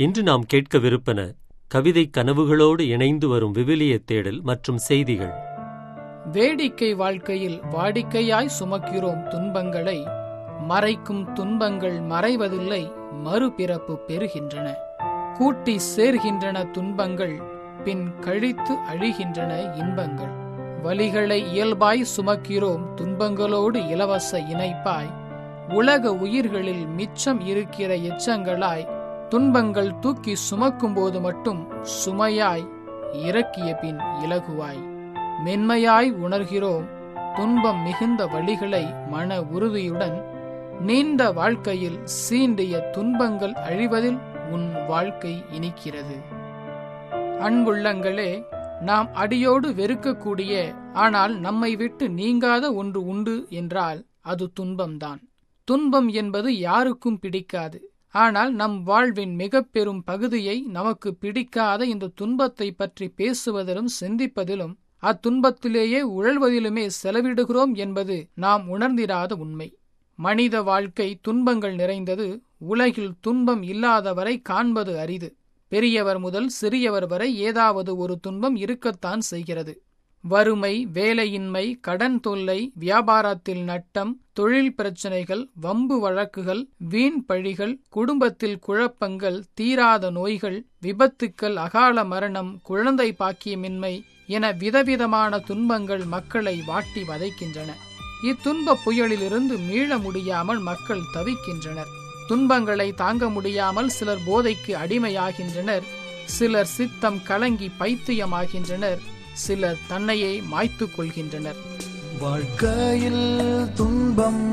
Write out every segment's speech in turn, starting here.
இன்று நாம் கேட்கவிருப்பன கவிதை கனவுகளோடு இணைந்து வரும் விவிலிய தேடல் மற்றும் செய்திகள் வேடிக்கை வாழ்க்கையில் வாடிக்கையாய் சுமக்கிறோம் துன்பங்களை மறைக்கும் துன்பங்கள் மறைவதில்லை மறுபிறப்பு பெறுகின்றன கூட்டி சேர்கின்றன துன்பங்கள் பின் கழித்து அழிகின்றன இன்பங்கள் வலிகளை இயல்பாய் சுமக்கிறோம் துன்பங்களோடு இலவச இணைப்பாய் உலக உயிர்களில் மிச்சம் இருக்கிற எச்சங்களாய் துன்பங்கள் தூக்கி சுமக்கும்போது மட்டும் சுமையாய் இறக்கிய பின் இலகுவாய் மென்மையாய் உணர்கிறோம் துன்பம் மிகுந்த வழிகளை மன உறுதியுடன் நீண்ட வாழ்க்கையில் சீண்டிய துன்பங்கள் அழிவதில் உன் வாழ்க்கை இனிக்கிறது அன்புள்ளங்களே நாம் அடியோடு வெறுக்கக்கூடிய ஆனால் நம்மை விட்டு நீங்காத ஒன்று உண்டு என்றால் அது துன்பம்தான் துன்பம் என்பது யாருக்கும் பிடிக்காது ஆனால் நம் வாழ்வின் மிக பெரும் பகுதியை நமக்கு பிடிக்காத இந்த துன்பத்தை பற்றி பேசுவதிலும் சிந்திப்பதிலும் அத்துன்பத்திலேயே உழல்வதிலுமே செலவிடுகிறோம் என்பது நாம் உணர்ந்திராத உண்மை மனித வாழ்க்கை துன்பங்கள் நிறைந்தது உலகில் துன்பம் இல்லாதவரை காண்பது அரிது பெரியவர் முதல் சிறியவர் வரை ஏதாவது ஒரு துன்பம் இருக்கத்தான் செய்கிறது வறுமை வேலையின்மை கடன் தொல்லை வியாபாரத்தில் நட்டம் தொழில் பிரச்சனைகள் வம்பு வழக்குகள் வீண் பழிகள் குடும்பத்தில் குழப்பங்கள் தீராத நோய்கள் விபத்துக்கள் அகால மரணம் குழந்தை பாக்கியமின்மை என விதவிதமான துன்பங்கள் மக்களை வாட்டி வதைக்கின்றன இத்துன்ப புயலிலிருந்து மீள முடியாமல் மக்கள் தவிக்கின்றனர் துன்பங்களை தாங்க முடியாமல் சிலர் போதைக்கு அடிமையாகின்றனர் சிலர் சித்தம் கலங்கி பைத்தியமாகின்றனர் சிலர் தன்னையே மாய்த்துக் கொள்கின்றனர் வாழ்க்கையில் துன்பம்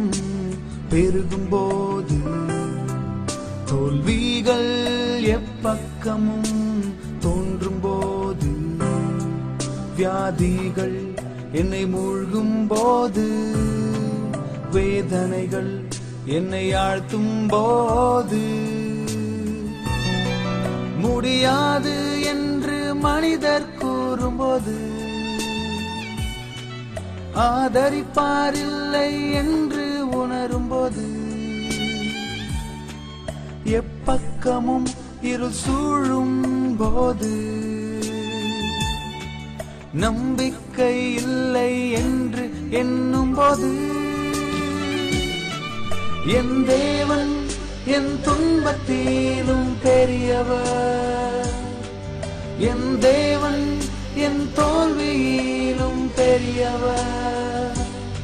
பெருகும்போது தோல்விகள் எப்பக்கமும் தோன்றும்போது வியாதிகள் என்னை மூழ்கும் போது வேதனைகள் என்னை ஆழ்த்தும் போது முடியாது என்று மனிதர் கூறும்போது ஆதரிப்பாரில்லை என்று உணரும்போது எப்பக்கமும் இருள் சூழும் போது நம்பிக்கை இல்லை என்று எண்ணும் போது என் தேவன் என் துன்பத்திலும் பெரியவர் என் தேவன் என் தோல்வியிலும் பெரியவர்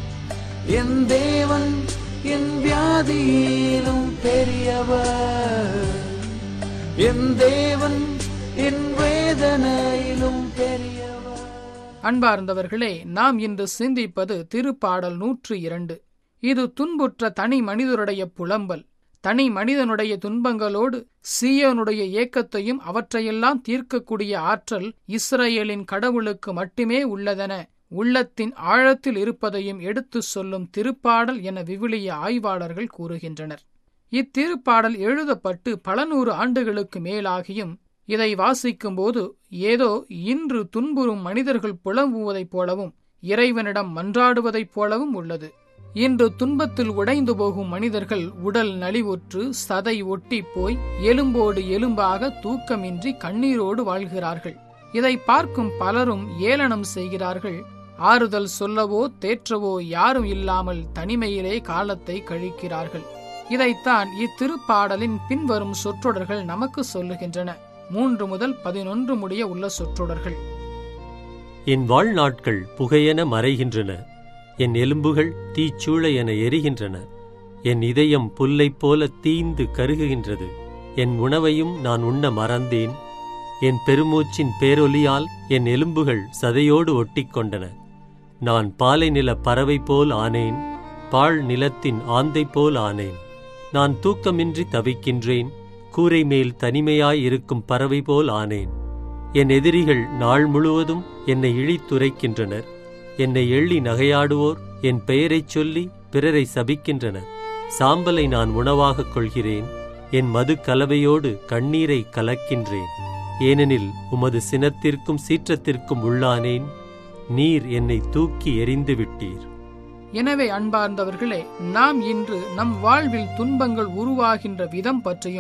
என் தேவன் என் வியாதியிலும் பெரியவர் என் தேவன் என் வேதனையிலும் பெரியவர் அன்பார்ந்தவர்களே நாம் இன்று சிந்திப்பது திருப்பாடல் நூற்று இரண்டு இது துன்புற்ற தனி மனிதருடைய புலம்பல் தனி மனிதனுடைய துன்பங்களோடு சீயோனுடைய ஏக்கத்தையும் அவற்றையெல்லாம் தீர்க்கக்கூடிய ஆற்றல் இஸ்ரேலின் கடவுளுக்கு மட்டுமே உள்ளதென உள்ளத்தின் ஆழத்தில் இருப்பதையும் எடுத்துச் சொல்லும் திருப்பாடல் என விவிலிய ஆய்வாளர்கள் கூறுகின்றனர் இத்திருப்பாடல் எழுதப்பட்டு பல நூறு ஆண்டுகளுக்கு மேலாகியும் இதை வாசிக்கும்போது ஏதோ இன்று துன்புறும் மனிதர்கள் புலம்புவதைப் போலவும் இறைவனிடம் மன்றாடுவதைப் போலவும் உள்ளது இன்று துன்பத்தில் உடைந்து போகும் மனிதர்கள் உடல் நலிவுற்று சதை ஒட்டி போய் எலும்போடு எலும்பாக தூக்கமின்றி கண்ணீரோடு வாழ்கிறார்கள் இதை பார்க்கும் பலரும் ஏளனம் செய்கிறார்கள் ஆறுதல் சொல்லவோ தேற்றவோ யாரும் இல்லாமல் தனிமையிலே காலத்தை கழிக்கிறார்கள் இதைத்தான் இத்திருப்பாடலின் பின்வரும் சொற்றொடர்கள் நமக்கு சொல்லுகின்றன மூன்று முதல் பதினொன்று முடிய உள்ள சொற்றொடர்கள் என் வாழ்நாட்கள் புகையென மறைகின்றன என் எலும்புகள் தீச்சூளை என எரிகின்றன என் இதயம் புல்லைப் போல தீந்து கருகுகின்றது என் உணவையும் நான் உண்ண மறந்தேன் என் பெருமூச்சின் பேரொலியால் என் எலும்புகள் சதையோடு ஒட்டிக்கொண்டன நான் பாலை நில பறவை போல் ஆனேன் பாழ் நிலத்தின் ஆந்தை போல் ஆனேன் நான் தூக்கமின்றி தவிக்கின்றேன் கூரை மேல் தனிமையாய் இருக்கும் பறவை போல் ஆனேன் என் எதிரிகள் நாள் முழுவதும் என்னை இழித்துரைக்கின்றனர் என்னை எள்ளி நகையாடுவோர் என் பெயரைச் சொல்லி பிறரை சபிக்கின்றனர் சாம்பலை நான் உணவாகக் கொள்கிறேன் என் மது கலவையோடு கண்ணீரை கலக்கின்றேன் ஏனெனில் உமது சினத்திற்கும் சீற்றத்திற்கும் உள்ளானேன் நீர் என்னை தூக்கி எறிந்து விட்டீர் எனவே அன்பார்ந்தவர்களே நாம் இன்று நம் வாழ்வில் துன்பங்கள் உருவாகின்ற விதம் பற்றியும்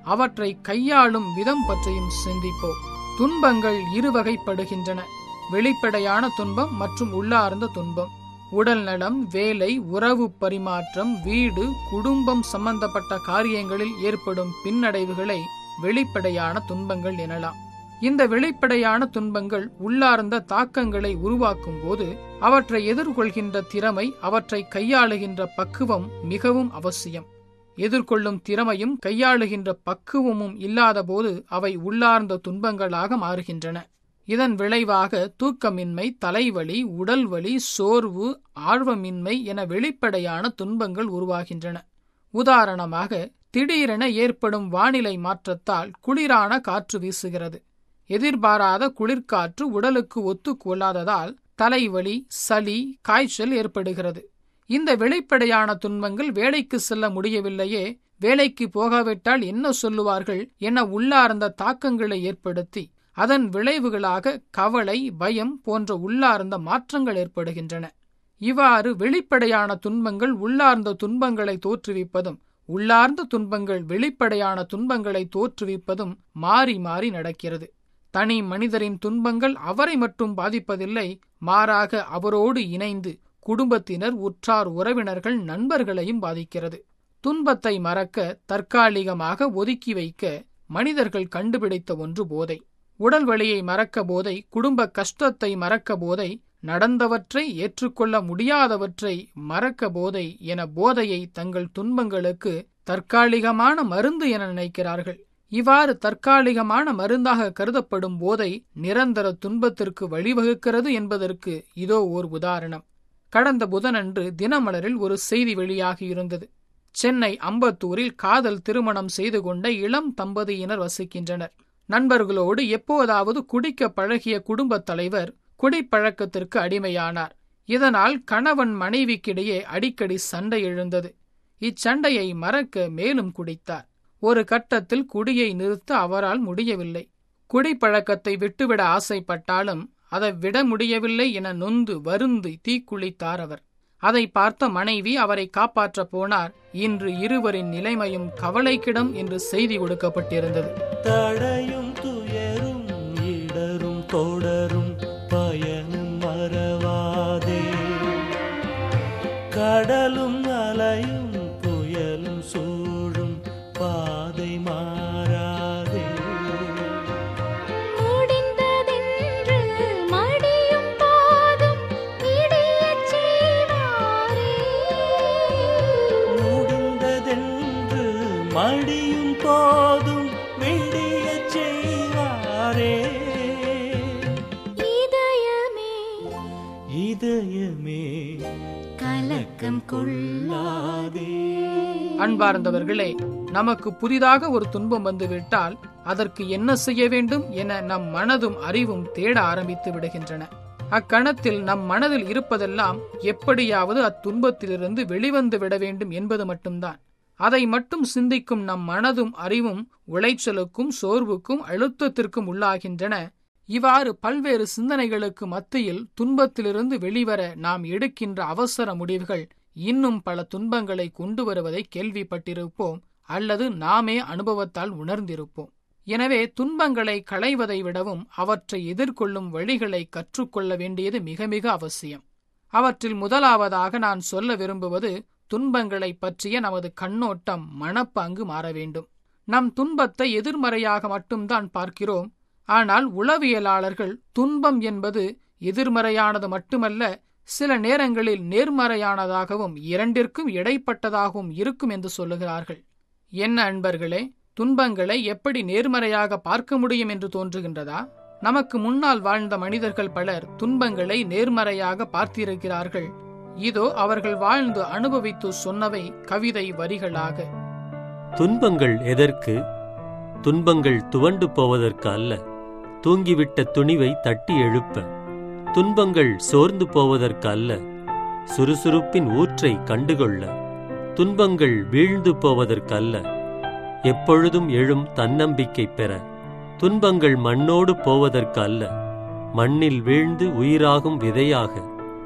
அவற்றை கையாளும் விதம் பற்றியும் சிந்திப்போம் துன்பங்கள் இருவகைப்படுகின்றன வெளிப்படையான துன்பம் மற்றும் உள்ளார்ந்த துன்பம் உடல் நலம் வேலை உறவு பரிமாற்றம் வீடு குடும்பம் சம்பந்தப்பட்ட காரியங்களில் ஏற்படும் பின்னடைவுகளை வெளிப்படையான துன்பங்கள் எனலாம் இந்த வெளிப்படையான துன்பங்கள் உள்ளார்ந்த தாக்கங்களை உருவாக்கும் போது அவற்றை எதிர்கொள்கின்ற திறமை அவற்றை கையாளுகின்ற பக்குவம் மிகவும் அவசியம் எதிர்கொள்ளும் திறமையும் கையாளுகின்ற பக்குவமும் இல்லாதபோது அவை உள்ளார்ந்த துன்பங்களாக மாறுகின்றன இதன் விளைவாக தூக்கமின்மை தலைவலி உடல்வலி சோர்வு ஆர்வமின்மை என வெளிப்படையான துன்பங்கள் உருவாகின்றன உதாரணமாக திடீரென ஏற்படும் வானிலை மாற்றத்தால் குளிரான காற்று வீசுகிறது எதிர்பாராத குளிர்காற்று உடலுக்கு ஒத்துக்கொள்ளாததால் தலைவலி சளி காய்ச்சல் ஏற்படுகிறது இந்த வெளிப்படையான துன்பங்கள் வேலைக்கு செல்ல முடியவில்லையே வேலைக்கு போகாவிட்டால் என்ன சொல்லுவார்கள் என உள்ளார்ந்த தாக்கங்களை ஏற்படுத்தி அதன் விளைவுகளாக கவலை பயம் போன்ற உள்ளார்ந்த மாற்றங்கள் ஏற்படுகின்றன இவ்வாறு வெளிப்படையான துன்பங்கள் உள்ளார்ந்த துன்பங்களை தோற்றுவிப்பதும் உள்ளார்ந்த துன்பங்கள் வெளிப்படையான துன்பங்களை தோற்றுவிப்பதும் மாறி மாறி நடக்கிறது தனி மனிதரின் துன்பங்கள் அவரை மட்டும் பாதிப்பதில்லை மாறாக அவரோடு இணைந்து குடும்பத்தினர் உற்றார் உறவினர்கள் நண்பர்களையும் பாதிக்கிறது துன்பத்தை மறக்க தற்காலிகமாக ஒதுக்கி வைக்க மனிதர்கள் கண்டுபிடித்த ஒன்று போதை உடல் வலியை மறக்க போதை குடும்ப கஷ்டத்தை மறக்க போதை நடந்தவற்றை ஏற்றுக்கொள்ள முடியாதவற்றை மறக்க போதை என போதையை தங்கள் துன்பங்களுக்கு தற்காலிகமான மருந்து என நினைக்கிறார்கள் இவ்வாறு தற்காலிகமான மருந்தாக கருதப்படும் போதை நிரந்தர துன்பத்திற்கு வழிவகுக்கிறது என்பதற்கு இதோ ஓர் உதாரணம் கடந்த புதனன்று தினமலரில் ஒரு செய்தி வெளியாகியிருந்தது சென்னை அம்பத்தூரில் காதல் திருமணம் செய்து கொண்ட இளம் தம்பதியினர் வசிக்கின்றனர் நண்பர்களோடு எப்போதாவது குடிக்க பழகிய குடும்பத் தலைவர் குடிப்பழக்கத்திற்கு அடிமையானார் இதனால் கணவன் மனைவிக்கிடையே அடிக்கடி சண்டை எழுந்தது இச்சண்டையை மறக்க மேலும் குடித்தார் ஒரு கட்டத்தில் குடியை நிறுத்த அவரால் முடியவில்லை குடிப்பழக்கத்தை விட்டுவிட ஆசைப்பட்டாலும் அதை விட முடியவில்லை என நொந்து வருந்து தீக்குளித்தார் அவர் அதை பார்த்த மனைவி அவரை காப்பாற்றப் போனார் இன்று இருவரின் நிலைமையும் கவலைக்கிடம் என்று செய்தி கொடுக்கப்பட்டிருந்தது தடையும் துயரும் இடரும் தொடரும் பயனும் மறவாதே கடலும் அலையும் புயலும் சூழும் பாதை மாறாதே முடிந்ததென்று மடியும் போதும் இடியச் செய்வாரே முடிந்ததென்று மடியும் போதும் விடியச் செய்வாரே இதயமே இதயமே கலக்கம் கொள்ளாதே அன்பார்ந்தவர்களே நமக்கு புதிதாக ஒரு துன்பம் வந்துவிட்டால் அதற்கு என்ன செய்ய வேண்டும் என நம் மனதும் அறிவும் தேட ஆரம்பித்து விடுகின்றன அக்கணத்தில் நம் மனதில் இருப்பதெல்லாம் எப்படியாவது அத்துன்பத்திலிருந்து வெளிவந்து விட வேண்டும் என்பது மட்டும்தான் அதை மட்டும் சிந்திக்கும் நம் மனதும் அறிவும் உளைச்சலுக்கும் சோர்வுக்கும் அழுத்தத்திற்கும் உள்ளாகின்றன இவ்வாறு பல்வேறு சிந்தனைகளுக்கு மத்தியில் துன்பத்திலிருந்து வெளிவர நாம் எடுக்கின்ற அவசர முடிவுகள் இன்னும் பல துன்பங்களை கொண்டு வருவதை கேள்விப்பட்டிருப்போம் அல்லது நாமே அனுபவத்தால் உணர்ந்திருப்போம் எனவே துன்பங்களை களைவதை விடவும் அவற்றை எதிர்கொள்ளும் வழிகளை கற்றுக்கொள்ள வேண்டியது மிக மிக அவசியம் அவற்றில் முதலாவதாக நான் சொல்ல விரும்புவது துன்பங்களை பற்றிய நமது கண்ணோட்டம் மனப்பாங்கு மாற வேண்டும் நம் துன்பத்தை எதிர்மறையாக மட்டும்தான் பார்க்கிறோம் ஆனால் உளவியலாளர்கள் துன்பம் என்பது எதிர்மறையானது மட்டுமல்ல சில நேரங்களில் நேர்மறையானதாகவும் இரண்டிற்கும் இடைப்பட்டதாகவும் இருக்கும் என்று சொல்லுகிறார்கள் என்ன அன்பர்களே துன்பங்களை எப்படி நேர்மறையாக பார்க்க முடியும் என்று தோன்றுகின்றதா நமக்கு முன்னால் வாழ்ந்த மனிதர்கள் பலர் துன்பங்களை நேர்மறையாக பார்த்திருக்கிறார்கள் இதோ அவர்கள் வாழ்ந்து அனுபவித்து சொன்னவை கவிதை வரிகளாக துன்பங்கள் எதற்கு துன்பங்கள் துவண்டு போவதற்கு அல்ல தூங்கிவிட்ட துணிவை தட்டி எழுப்ப துன்பங்கள் சோர்ந்து போவதற்கு அல்ல சுறுசுறுப்பின் ஊற்றை கண்டுகொள்ள துன்பங்கள் வீழ்ந்து போவதற்கு அல்ல எப்பொழுதும் எழும் தன்னம்பிக்கை பெற துன்பங்கள் மண்ணோடு போவதற்கு அல்ல மண்ணில் வீழ்ந்து உயிராகும் விதையாக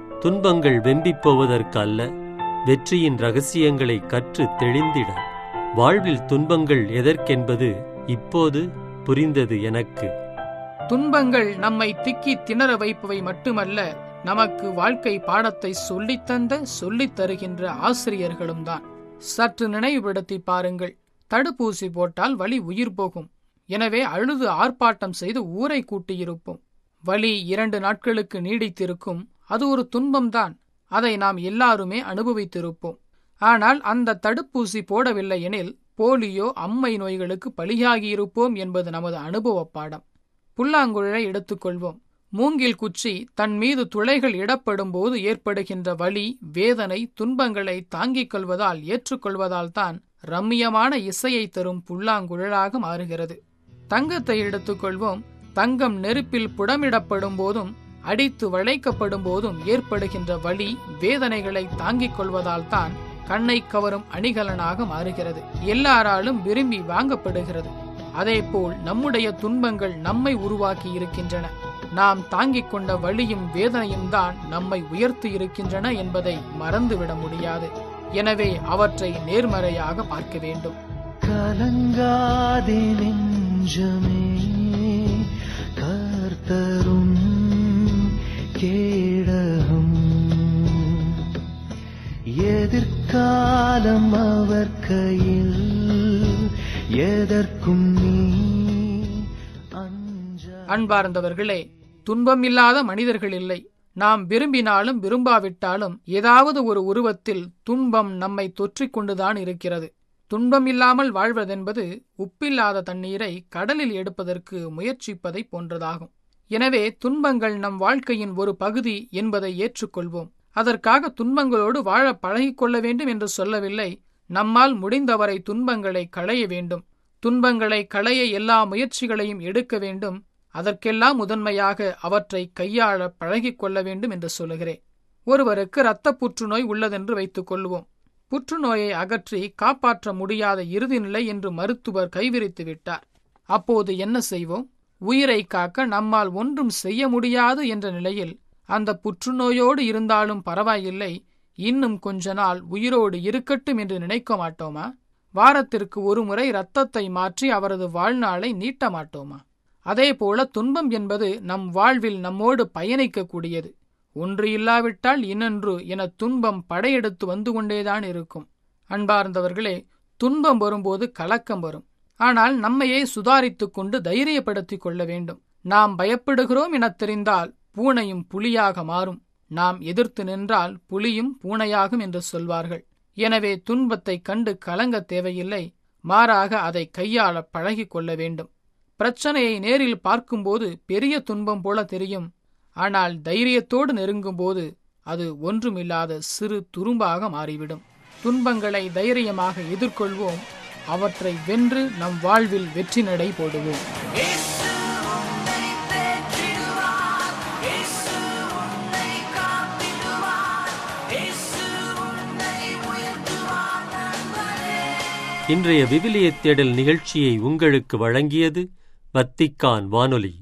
துன்பங்கள் வெம்பிப் போவதற்கு அல்ல வெற்றியின் ரகசியங்களை கற்று தெளிந்திட வாழ்வில் துன்பங்கள் எதற்கென்பது இப்போது புரிந்தது எனக்கு துன்பங்கள் நம்மை திக்கி திணற வைப்பவை மட்டுமல்ல நமக்கு வாழ்க்கை பாடத்தை சொல்லித்தந்த சொல்லித் தருகின்ற ஆசிரியர்களும் தான் சற்று நினைவுபடுத்தி பாருங்கள் தடுப்பூசி போட்டால் வலி உயிர் போகும் எனவே அழுது ஆர்ப்பாட்டம் செய்து ஊரை கூட்டியிருப்போம் வலி இரண்டு நாட்களுக்கு நீடித்திருக்கும் அது ஒரு துன்பம்தான் அதை நாம் எல்லாருமே அனுபவித்திருப்போம் ஆனால் அந்த தடுப்பூசி போடவில்லை எனில் போலியோ அம்மை நோய்களுக்கு பலியாகியிருப்போம் என்பது நமது அனுபவ பாடம் புல்லாங்குழலை எடுத்துக்கொள்வோம் மூங்கில் குச்சி தன் மீது துளைகள் இடப்படும் போது ஏற்படுகின்ற வலி வேதனை துன்பங்களை தாங்கிக் கொள்வதால் ஏற்றுக்கொள்வதால் தான் ரம்மியமான இசையை தரும் புல்லாங்குழலாக மாறுகிறது தங்கத்தை எடுத்துக்கொள்வோம் தங்கம் நெருப்பில் புடமிடப்படும் போதும் அடித்து வளைக்கப்படும் போதும் ஏற்படுகின்ற வலி வேதனைகளை தாங்கிக் கொள்வதால் தான் கண்ணை கவரும் அணிகலனாக மாறுகிறது எல்லாராலும் விரும்பி வாங்கப்படுகிறது அதேபோல் நம்முடைய துன்பங்கள் நம்மை உருவாக்கி இருக்கின்றன நாம் தாங்கிக் கொண்ட வலியும் வேதனையும் தான் நம்மை உயர்த்தி இருக்கின்றன என்பதை மறந்துவிட முடியாது எனவே அவற்றை நேர்மறையாக பார்க்க வேண்டும் கலங்காதே நெஞ்சமே கர்த்தரும் கேடகம் எதிர்காலம் அவர் கையில் எதற்கும் நீ அஞ்ச அன்பார்ந்தவர்களே துன்பம் இல்லாத மனிதர்கள் இல்லை நாம் விரும்பினாலும் விரும்பாவிட்டாலும் ஏதாவது ஒரு உருவத்தில் துன்பம் நம்மை தொற்றிக் கொண்டுதான் இருக்கிறது துன்பம் இல்லாமல் வாழ்வதென்பது உப்பில்லாத தண்ணீரை கடலில் எடுப்பதற்கு முயற்சிப்பதை போன்றதாகும் எனவே துன்பங்கள் நம் வாழ்க்கையின் ஒரு பகுதி என்பதை ஏற்றுக்கொள்வோம் அதற்காக துன்பங்களோடு வாழ பழகிக்கொள்ள வேண்டும் என்று சொல்லவில்லை நம்மால் முடிந்தவரை துன்பங்களை களைய வேண்டும் துன்பங்களை களைய எல்லா முயற்சிகளையும் எடுக்க வேண்டும் அதற்கெல்லாம் முதன்மையாக அவற்றை கையாள பழகிக் கொள்ள வேண்டும் என்று சொல்லுகிறேன் ஒருவருக்கு இரத்த புற்றுநோய் உள்ளதென்று வைத்துக் கொள்வோம் புற்றுநோயை அகற்றி காப்பாற்ற முடியாத இறுதி நிலை என்று மருத்துவர் கைவிரித்து விட்டார் அப்போது என்ன செய்வோம் உயிரை காக்க நம்மால் ஒன்றும் செய்ய முடியாது என்ற நிலையில் அந்த புற்றுநோயோடு இருந்தாலும் பரவாயில்லை இன்னும் கொஞ்ச நாள் உயிரோடு இருக்கட்டும் என்று நினைக்க மாட்டோமா வாரத்திற்கு ஒரு முறை இரத்தத்தை மாற்றி அவரது வாழ்நாளை நீட்ட மாட்டோமா அதேபோல துன்பம் என்பது நம் வாழ்வில் நம்மோடு பயணிக்கக்கூடியது ஒன்று இல்லாவிட்டால் இன்னொன்று என துன்பம் படையெடுத்து வந்து கொண்டேதான் இருக்கும் அன்பார்ந்தவர்களே துன்பம் வரும்போது கலக்கம் வரும் ஆனால் நம்மையே சுதாரித்துக் கொண்டு தைரியப்படுத்திக் கொள்ள வேண்டும் நாம் பயப்படுகிறோம் எனத் தெரிந்தால் பூனையும் புலியாக மாறும் நாம் எதிர்த்து நின்றால் புலியும் பூனையாகும் என்று சொல்வார்கள் எனவே துன்பத்தை கண்டு கலங்க தேவையில்லை மாறாக அதை கையாள பழகிக் கொள்ள வேண்டும் பிரச்சனையை நேரில் பார்க்கும்போது பெரிய துன்பம் போல தெரியும் ஆனால் தைரியத்தோடு நெருங்கும்போது அது ஒன்றுமில்லாத சிறு துரும்பாக மாறிவிடும் துன்பங்களை தைரியமாக எதிர்கொள்வோம் அவற்றை வென்று நம் வாழ்வில் வெற்றி நடை போடுவோம் இன்றைய விவிலிய தேடல் நிகழ்ச்சியை உங்களுக்கு வழங்கியது வத்திக்கான் வானொலி